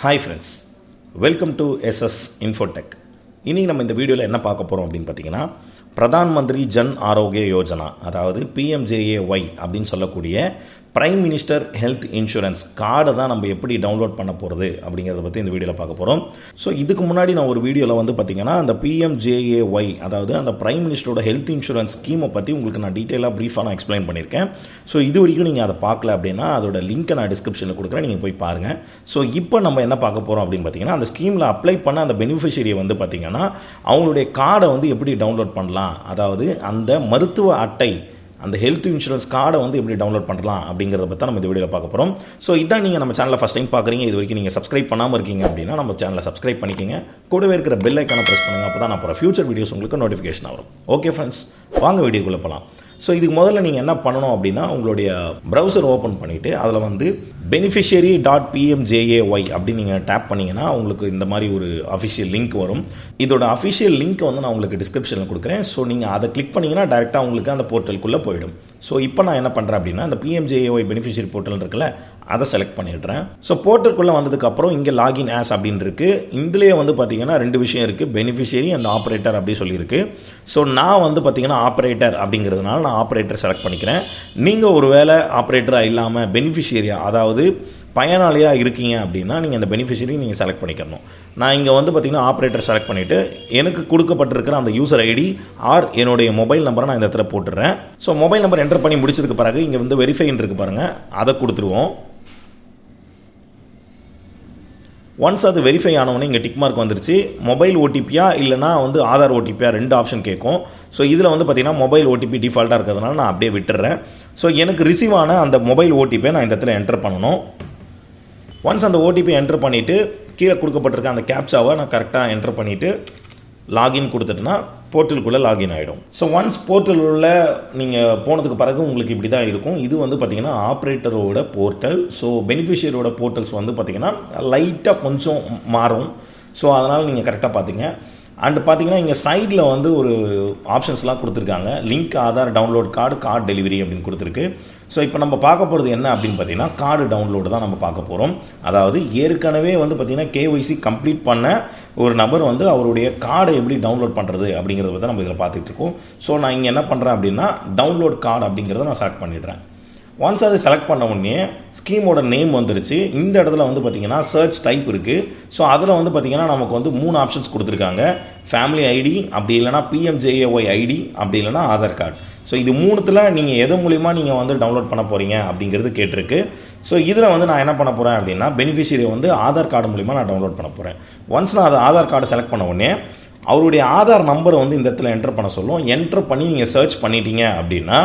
hi friends welcome to SS Infotech இன்றைக்கி நம்ம இந்த வீடியோவில் என்ன பார்க்க போகிறோம் அப்படின்னு பார்த்தீங்கன்னா பிரதான் மந்திரி ஜன் ஆரோக்கிய யோஜனா அதாவது பிஎம்ஜேஏஒய் அப்படின்னு சொல்லக்கூடிய பிரைம் மினிஸ்டர் ஹெல்த் இன்சூரன்ஸ் கார்டை தான் நம்ம எப்படி டவுன்லோட் பண்ண போகிறது அப்படிங்கிறத பற்றி இந்த வீடியோவில் பார்க்க போகிறோம் ஸோ இதுக்கு முன்னாடி நான் ஒரு வீடியோவில் வந்து பார்த்தீங்கன்னா அந்த பிஎம்ஜேஏஒய் அதாவது அந்த பிரைம் மினிஸ்டரோட ஹெல்த் இன்சூரன்ஸ் ஸ்கீமை பற்றி உங்களுக்கு நான் டீட்டெயிலாக ப்ரீஃபாக நான் எக்ஸ்பிளைன் பண்ணியிருக்கேன் ஸோ இது வரைக்கும் நீங்கள் அதை பார்க்கல அப்படின்னா அதோட லிங்க்கை நான் டிஸ்கிரிப்ஷனில் கொடுக்குறேன் நீங்கள் போய் பாருங்கள் ஸோ இப்போ நம்ம என்ன பார்க்க போகிறோம் அப்படின்னு பார்த்தீங்கன்னா அந்த ஸ்கீமில் அப்ளை பண்ண அந்த பெனிஃபிஷரியை வந்து பார்த்தீங்கன்னா அவங்களுடைய கார்டை வந்து எப்படி டவுன்லோட் பண்ணலாம் அதாவது அந்த மருத்துவ அட்டை அந்த ஹெல்த் இன்சூரன்ஸ் கார்டை வந்து எப்படி டவுன்லோட் பண்ணலாம் அப்படிங்கிறத பற்றி நம்ம இந்த வீடியோவில் பார்க்க போகிறோம் ஸோ இதான் நீங்கள் நம்ம சேனலில் ஃபஸ்ட் டைம் பார்க்குறீங்க இது வரைக்கும் நீங்கள் சப்ஸ்கிரைப் பண்ணாமல் இருக்கீங்க அப்படின்னா நம்ம சேனலை சப்ஸ்கிரைப் பண்ணிக்கிங்க கூடவே இருக்கிற பெல் ஐக்கானை ப்ரெஸ் பண்ணுங்கள் அப்போ தான் நான் போகிற ஃபியூச்சர் வீடியோஸ் உங்களுக்கு நோட்டிஃபிகேஷன் வரும் ஓகே ஃப்ரெண்ட்ஸ் வாங்க வீடியோக்குள்ளே போகலாம் ஸோ இதுக்கு முதல்ல நீங்கள் என்ன பண்ணணும் அப்படின்னா உங்களுடைய ப்ரௌசர் ஓப்பன் பண்ணிவிட்டு அதில் வந்து பெனிஃபிஷியரி டாட் பிஎம்ஜேஏஒய் அப்படின்னு நீங்கள் டேப் பண்ணிங்கன்னா உங்களுக்கு இந்த மாதிரி ஒரு அஃபிஷியல் லிங்க் வரும் இதோட அஃபிஷியல் லிங்க்கை வந்து நான் உங்களுக்கு டிஸ்கிரிப்ஷனில் கொடுக்குறேன் ஸோ நீங்கள் அதை கிளிக் பண்ணிங்கன்னா டேரெக்டாக உங்களுக்கு அந்த போர்ட்டலுக்குள்ளே போயிடும் ஸோ இப்போ நான் என்ன பண்ணுறேன் அப்படின்னா அந்த பிஎம்ஜேஏஒய் பெனிஃபிஷியரி போர்ட்டல் இருக்குல்ல அதை செலக்ட் பண்ணிடுறேன் ஸோ போர்ட்டலுக்குள்ளே வந்ததுக்கப்புறம் இங்கே லாகின் ஆஸ் அப்படின்னு இருக்குது இதுலேயே வந்து பார்த்தீங்கன்னா ரெண்டு விஷயம் இருக்குது பெனிஃபிஷியரி அண்ட் ஆப்ரேட்டர் அப்படி சொல்லியிருக்கு ஸோ நான் வந்து பார்த்தீங்கன்னா ஆப்ரேட்டர் அப்படிங்கிறதுனால நான் ஆப்ரேட்டர் செலக்ட் பண்ணிக்கிறேன் நீங்கள் ஒரு வேளை ஆப்ரேட்டராக இல்லாமல் பெனிஃபிஷியரியா அதாவது பயனாளியாக இருக்கீங்க அப்படின்னா நீங்கள் அந்த பெனிஃபிஷரி நீங்கள் செலக்ட் பண்ணிக்கணும் நான் இங்கே வந்து பார்த்தீங்கன்னா ஆப்ரேட்டர் செலக்ட் பண்ணிவிட்டு எனக்கு கொடுக்கப்பட்டிருக்கிற அந்த யூசர் ஐடி ஆர் என்னுடைய மொபைல் நம்பரை நான் இந்த இடத்துல போட்டுடுறேன் ஸோ மொபைல் நம்பர் என்டர் பண்ணி முடிச்சதுக்கு பிறகு இங்கே வந்து வெரிஃபைன்னு இருக்குது பாருங்கள் அதை கொடுத்துருவோம் ஒன்ஸ் அது வெரிஃபை ஆனவொடனே இங்கே டிக் மார்க் வந்துருச்சு மொபைல் ஓடிபியா இல்லைனா வந்து ஆதார் ஓடிபியா ரெண்டு ஆப்ஷன் கேட்கும் ஸோ இதில் வந்து பார்த்தீங்கன்னா மொபைல் ஓடிபி டிஃபால்ட்டாக இருக்கிறதுனால நான் அப்படியே விட்டுறேன் ஸோ எனக்கு ரிசீவ் ஆன அந்த மொபைல் ஓடிபியை நான் இந்த இடத்துல என்டர் பண்ணணும் ஒன்ஸ் அந்த ஓடிபி என்டர் பண்ணிவிட்டு கீழே கொடுக்கப்பட்டிருக்க அந்த கேப்சாவை நான் கரெக்டாக என்டர் பண்ணிவிட்டு லாகின் கொடுத்துட்டேன்னா போர்ட்டலுக்குள்ளே லாகின் ஆகிடும் ஸோ ஒன்ஸ் போர்ட்டல் உள்ள நீங்கள் போனதுக்கு பிறகு உங்களுக்கு இப்படி தான் இருக்கும் இது வந்து பார்த்திங்கன்னா ஆப்ரேட்டரோட போர்ட்டல் ஸோ பெனிஃபிஷியரோட போர்ட்டல்ஸ் வந்து பார்த்திங்கன்னா லைட்டாக கொஞ்சம் மாறும் ஸோ அதனால் நீங்கள் கரெக்டாக பார்த்துங்க அண்ட் பார்த்தீங்கன்னா இங்கே சைடில் வந்து ஒரு ஆப்ஷன்ஸ்லாம் கொடுத்துருக்காங்க link Aadhaar download card card delivery அப்படின்னு கொடுத்துருக்கு ஸோ இப்போ நம்ம பார்க்க போகிறது என்ன அப்படின்னு பார்த்தீங்கன்னா கார்டு டவுன்லோடு தான் நம்ம பார்க்க போகிறோம் அதாவது ஏற்கனவே வந்து பார்த்திங்கன்னா கேஒய்சி கம்ப்ளீட் பண்ண ஒரு நபர் வந்து அவருடைய கார்டை எப்படி டவுன்லோட் பண்ணுறது அப்படிங்கிறத பற்றி நம்ம இதில் பார்த்துட்டு இருக்கோம் ஸோ நான் இங்கே என்ன பண்ணுறேன் அப்படின்னா டவுன்லோட் கார்டு அப்படிங்கிறத நான் செலக்ட் பண்ணிடுறேன் ஒன்ஸ் அதை செலக்ட் பண்ண உடனே ஸ்கீமோட நேம் வந்துருச்சு இந்த இடத்துல வந்து பார்த்திங்கன்னா சர்ச் டைப் இருக்குது ஸோ அதில் வந்து பார்த்திங்கன்னா நமக்கு வந்து மூணு ஆப்ஷன்ஸ் கொடுத்துருக்காங்க ஃபேமிலி ஐடி அப்படி இல்லைனா பிஎம்ஜேஏஒய் ஐடி அப்படி இல்லைனா ஆதார் கார்டு ஸோ இது மூணுத்தில் நீங்கள் எது மூலிமா நீங்கள் வந்து டவுன்லோட் பண்ண போகிறீங்க அப்படிங்கிறது கேட்டிருக்கு ஸோ இதில் வந்து நான் என்ன பண்ண போகிறேன் அப்படின்னா பெனிஃபிஷியரி வந்து ஆதார் கார்டு மூலிமா நான் டவுன்லோட் பண்ண போகிறேன் ஒன்ஸ் நான் அதை ஆதார் கார்டு செலக்ட் பண்ண உடனே அவருடைய ஆதார் நம்பரை வந்து இந்த இடத்துல என்டர் பண்ண சொல்லும் என்டர் பண்ணி நீங்கள் சர்ச் பண்ணிட்டீங்க அப்படின்னா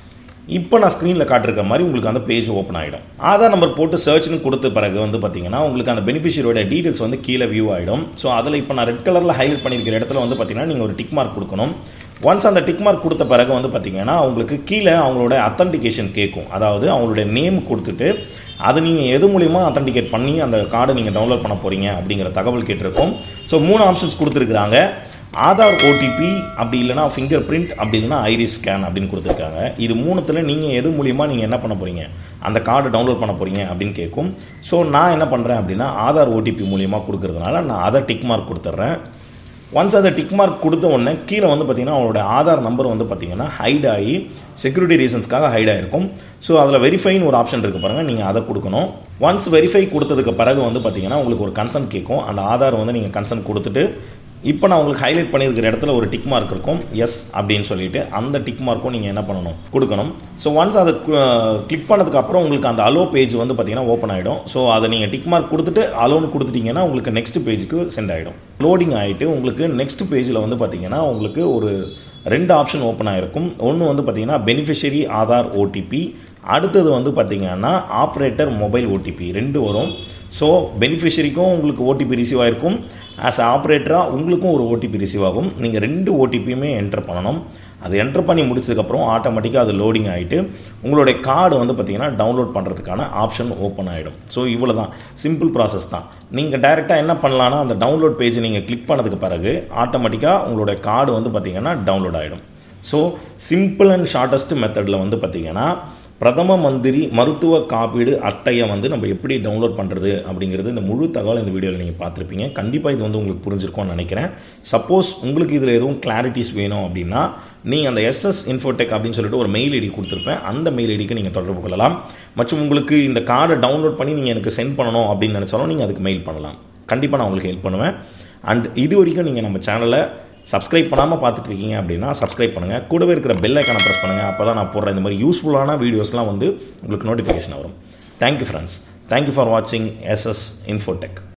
இப்போ நான் ஸ்க்ரீனில் காட்டிருக்க மாதிரி உங்களுக்கு அந்த பேஜ் ஓப்பன் ஆகிடும் ஆதார் நம்பர் போட்டு சர்ச்னு கொடுத்த பிறகு வந்து பார்த்தீங்கன்னா உங்களுக்கு அந்த பெனிஃபிஷியரோட டீட்டெயில்ஸ் வந்து கீழே வியூ ஆகிடும் ஸோ அதில் இப்போ நான் ரெட் கலரில் ஹைலைட் பண்ணியிருக்கிற இடத்துல வந்து பார்த்தீங்கன்னா நீங்கள் ஒரு டிக் மார்க் கொடுக்கணும் ஒன்ஸ் அந்த டிக் மார்க் கொடுத்த பிறகு வந்து பார்த்தீங்கன்னா உங்களுக்கு கீழே அவங்களோட அத்தன்டிகேஷன் கேட்கும் அதாவது அவங்களுடைய நேம் கொடுத்துட்டு அது நீங்கள் எது மூலிமா அத்தன்டிகேட் பண்ணி அந்த கார்டை நீங்கள் டவுன்லோட் பண்ண போகிறீங்க அப்படிங்கிற தகவல் கேட்டிருக்கோம் ஸோ மூணு ஆப்ஷன்ஸ் கொடுத்துருக்குறாங்க ஆதார் ஓடிபி அப்படி இல்லைனா ஃபிங்கர் பிரிண்ட் அப்படி இல்லைனா ஐரிஸ் ஸ்கேன் அப்படின்னு கொடுத்துருக்காங்க இது மூணுத்தில் நீங்கள் எது மூலிமா நீங்கள் என்ன பண்ண போகிறீங்க அந்த கார்டு டவுன்லோட் பண்ண போகிறீங்க அப்படின்னு கேட்கும் ஸோ நான் என்ன பண்ணுறேன் அப்படின்னா ஆதார் ஓடிபி மூலிமா கொடுக்கறதுனால நான் அதை டிக் மார்க் கொடுத்துட்றேன் ஒன்ஸ் அதை டிக் மார்க் கொடுத்த உடனே கீழே வந்து பார்த்திங்கன்னா அவங்களோட ஆதார் நம்பர் வந்து பார்த்திங்கன்னா ஹைட் ஆகி செக்யூரிட்டி ரீசன்ஸ்க்காக ஹைட் ஆகிருக்கும் ஸோ அதில் வெரிஃபைன்னு ஒரு ஆப்ஷன் இருக்குது பாருங்கள் நீங்கள் அதை கொடுக்கணும் ஒன்ஸ் வெரிஃபை கொடுத்ததுக்கு பிறகு வந்து பார்த்திங்கன்னா உங்களுக்கு ஒரு கன்சர்ன் கேட்கும் அந்த ஆதார் வந்து நீங்கள் கன்சர்ன் கொடுத்துட்டு இப்போ நான் உங்களுக்கு ஹைலைட் பண்ணியிருக்கிற இடத்துல ஒரு டிக் மார்க் இருக்கும் எஸ் அப்படின்னு சொல்லிட்டு அந்த டிக் மார்க்கும் நீங்கள் என்ன பண்ணணும் கொடுக்கணும் ஸோ ஒன்ஸ் அதை கிளிக் பண்ணதுக்கு அப்புறம் உங்களுக்கு அந்த அலோ பேஜ் வந்து பார்த்தீங்கன்னா ஓப்பன் ஆகிடும் ஸோ அதை நீங்கள் டிக் மார்க் கொடுத்துட்டு அலோன்னு கொடுத்துட்டீங்கன்னா உங்களுக்கு நெக்ஸ்ட் பேஜுக்கு சென்ட் ஆகிடும் லோடிங் ஆகிட்டு உங்களுக்கு நெக்ஸ்ட் பேஜில் வந்து பார்த்தீங்கன்னா உங்களுக்கு ஒரு ரெண்டு ஆப்ஷன் ஓப்பன் ஆகிருக்கும் ஒன்று வந்து பார்த்தீங்கன்னா பெனிஃபிஷரி ஆதார் ஓடிபி அடுத்தது வந்து பார்த்திங்கன்னா ஆப்ரேட்டர் மொபைல் ஓடிபி ரெண்டு வரும் ஸோ பெனிஃபிஷரிக்கும் உங்களுக்கு ஓடிபி ரிசீவ் ஆகிருக்கும் ஆஸ் ஆப்ரேட்டராக உங்களுக்கும் ஒரு ஓடிபி ரிசீவ் ஆகும் நீங்கள் ரெண்டு ஓடிபியுமே என்டர் பண்ணணும் அது என்டர் பண்ணி முடிச்சதுக்கப்புறம் ஆட்டோமேட்டிக்காக அது லோடிங் ஆகிட்டு உங்களுடைய கார்டு வந்து பார்த்திங்கன்னா டவுன்லோட் பண்ணுறதுக்கான ஆப்ஷன் ஓப்பன் ஆகிடும் ஸோ இவ்வளோ தான் சிம்பிள் ப்ராசஸ் தான் நீங்கள் டைரெக்டாக என்ன பண்ணலான்னா அந்த டவுன்லோட் பேஜ் நீங்கள் கிளிக் பண்ணதுக்கு பிறகு ஆட்டோமேட்டிக்காக உங்களுடைய கார்டு வந்து பார்த்திங்கன்னா டவுன்லோட் ஆகிடும் ஸோ சிம்பிள் அண்ட் ஷார்ட்டஸ்ட் மெத்தடில் வந்து பார்த்திங்கன்னா பிரதம மந்திரி மருத்துவ காப்பீடு அட்டையை வந்து நம்ம எப்படி டவுன்லோட் பண்ணுறது அப்படிங்கிறது இந்த முழு தகவல் இந்த வீடியோவில் நீங்கள் பார்த்துருப்பீங்க கண்டிப்பாக இது வந்து உங்களுக்கு புரிஞ்சிருக்கும்னு நினைக்கிறேன் சப்போஸ் உங்களுக்கு இதில் எதுவும் கிளாரிட்டிஸ் வேணும் அப்படின்னா நீங்கள் அந்த எஸ்எஸ் இன்ஃபோடெக் அப்படின்னு சொல்லிட்டு ஒரு மெயில் ஐடி கொடுத்துருப்பேன் அந்த மெயில் ஐடிக்கு நீங்கள் தொடர்பு கொள்ளலாம் மற்றும் உங்களுக்கு இந்த கார்டை டவுன்லோட் பண்ணி நீங்கள் எனக்கு சென்ட் பண்ணணும் அப்படின்னு நினச்சாலும் நீங்கள் அதுக்கு மெயில் பண்ணலாம் கண்டிப்பாக நான் உங்களுக்கு ஹெல்ப் பண்ணுவேன் அண்ட் இது வரைக்கும் நீங்கள் நம்ம சேனலை சப்ஸ்கிரைப் பண்ணாமல் பார்த்துட்டு இருக்கீங்க அப்படின்னா சப்ஸ்கிரைப் பண்ணுங்கள் கூடவே இருக்கிற பெல் ஐக்கானை ப்ரெஸ் பண்ணுங்கள் அப்போ தான் நான் போடுற இந்த மாதிரி யூஸ்ஃபுல்லான வீடியோஸ்லாம் வந்து உங்களுக்கு நோட்டிஃபிகேஷன் வரும் தேங்க்யூ ஃப்ரெண்ட்ஸ் தேங்க்யூ ஃபார் வாட்சிங் எஸ்எஸ் இன்ஃபோடெக்